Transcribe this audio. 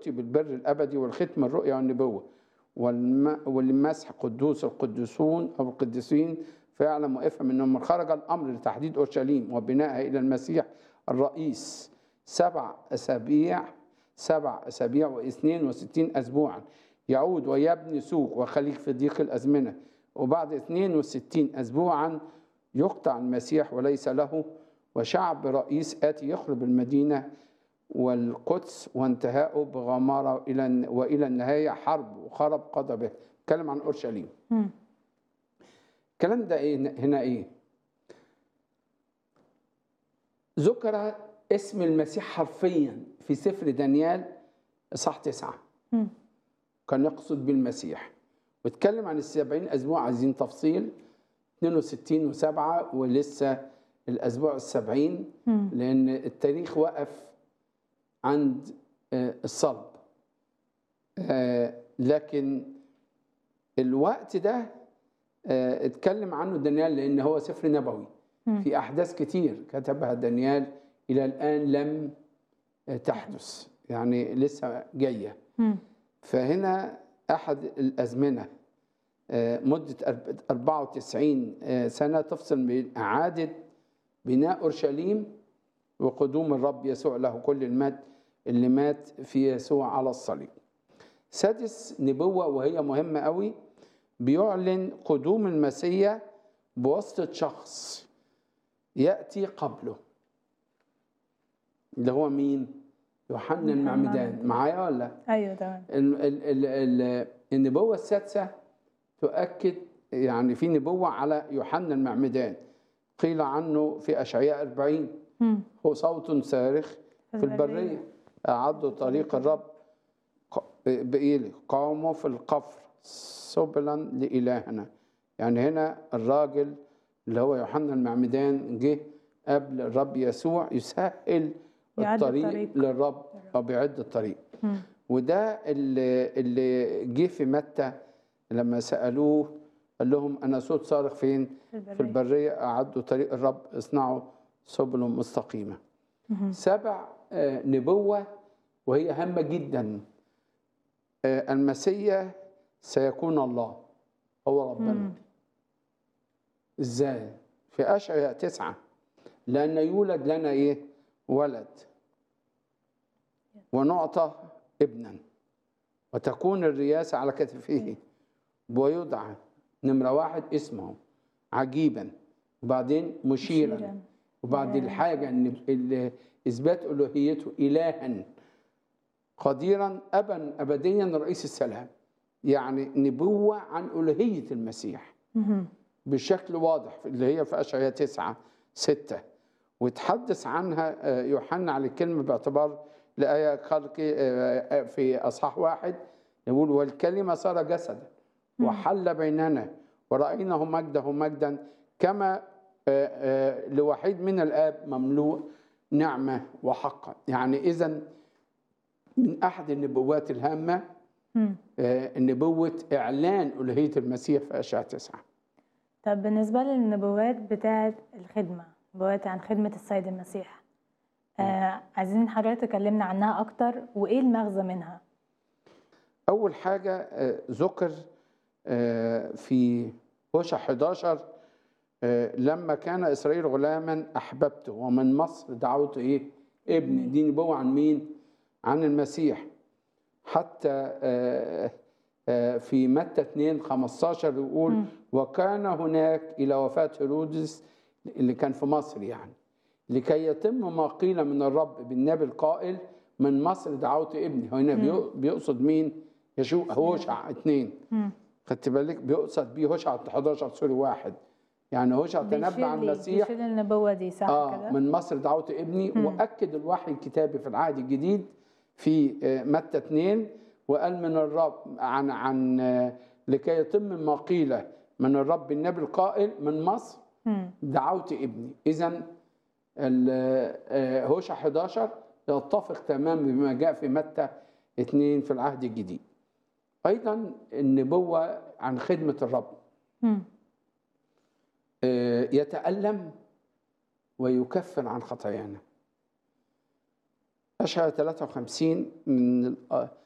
يؤتي بالبر الأبدي والختم الرؤيا والنبوة والم- والمسح قدوس القدوسون أو القديسين فيعلم ويفهم أنه من خرج الأمر لتحديد أورشليم وبنائها إلى المسيح الرئيس سبع أسابيع سبع أسابيع واثنين وستين أسبوعا يعود ويبني سوق وخليج في ضيق الأزمنة وبعد 62 أسبوعا يقطع المسيح وليس له وشعب رئيس آتي يخرب المدينة والقدس وانتهاؤه بغمارة إلى وإلى النهاية حرب وخرب قضبه اتكلم عن أورشليم مم. الكلام ده إيه هنا إيه ذكر اسم المسيح حرفيا في سفر دانيال إصحاح تسعة مم. كان يقصد بالمسيح واتكلم عن السبعين أسبوع عايزين تفصيل 62 وسبعة ولسه الأسبوع السبعين مم. لأن التاريخ وقف عند آه، الصلب آه، لكن الوقت ده آه، اتكلم عنه دانيال لأن هو سفر نبوي مم. في أحداث كتير كتبها دانيال إلى الآن لم آه، تحدث يعني لسه جايه مم. فهنا أحد الأزمنة آه، مدة أرب- 94 آه، سنة تفصل بين إعادة بناء أورشليم وقدوم الرب يسوع له كل المجد اللي مات في يسوع على الصليب سادس نبوة وهي مهمة قوي بيعلن قدوم المسيح بواسطة شخص يأتي قبله اللي هو مين؟ يوحنا يوحنا المعمدان المعمدان. معايا ولا؟ ايوه تمام ال- ال- ال- ال- النبوة السادسة تؤكد يعني في نبوة على يوحنا المعمدان قيل عنه في أشعياء 40 مم. هو صوت صارخ في البرية أعدوا طريق الرب ق- بإيه قاموا في القفر سبلا لإلهنا يعني هنا الراجل اللي هو يوحنا المعمدان جه قبل الرب يسوع يسهل يعد الطريق الطريق. للرب أو بيعد الطريق مم. وده اللي, اللي جه في متى لما سألوه قال لهم أنا صوت صارخ فين؟ في في البرية البرية أعدوا طريق الرب اصنعوا سبل مستقيمة مهم. سبع آه، نبوة وهي هامة جدا آه، المسيح سيكون الله هو ربنا مم. ازاي في اشعياء تسعة لان يولد لنا ايه ولد ونعطى ابنا وتكون الرياسة على كتفه ويدعى نمرة واحد اسمه عجيبا وبعدين مشيرا مشيراً. وبعد إلهاً. الحاجة ان ال- اثبات الوهيته الها قديرا ابا ابديا رئيس السلام يعني نبوة عن الوهية المسيح مهم. بشكل واضح اللي هي في أشعياء تسعة ستة وتحدث عنها آه، يوحنا على الكلمة باعتبار لآية خلق آه، آه، في أصحاح واحد يقول والكلمة صار جسدا وحل بيننا ورأيناه مجده مجدا كما آه، آه، لوحيد من الآب مملوء نعمة وحقا يعني إذا من أحد النبوات الهامة مم. آه، نبوة إعلان ألوهية المسيح في أشعياء تسعة طب بالنسبة للنبوات بتاعة الخدمة نبوات عن خدمة السيد المسيح آه عايزين حضرتك تكلمنا عنها أكتر وإيه المغزى منها أول حاجة آه، ذكر آه، في هوشع 11 آه، لما كان إسرائيل غلاما أحببته ومن مصر دعوته إيه؟ ابن دي نبوة عن مين؟ عن المسيح حتى آه، آه، في متى 2 15 يقول مم. وكان هناك إلى وفاة هيرودس اللي كان في مصر يعني لكي يتم ما قيل من الرب بالنبي القائل من مصر دعوت ابني هنا بيق- بيقصد مين يشوع هوشع اتنين مم. خدت بالك بيقصد بيه هوشع 11 سوري واحد يعني هوشع تنبأ بيشير عن لي- المسيح بيشير النبوة دي صح اه كده؟ من مصر دعوت ابني واكد الوحي الكتابي في العهد الجديد في آه، متى 2 وقال من الرب عن عن آه، لكي يتم ما قيل من الرب النبي القائل من مصر مم. دعوت ابني اذا هوشع 11 يتفق تماما بما جاء في متى 2 في العهد الجديد ايضا النبوه عن خدمه الرب مم. آه، يتألم ويكفر عن خطايانا أشعة 53 من ال-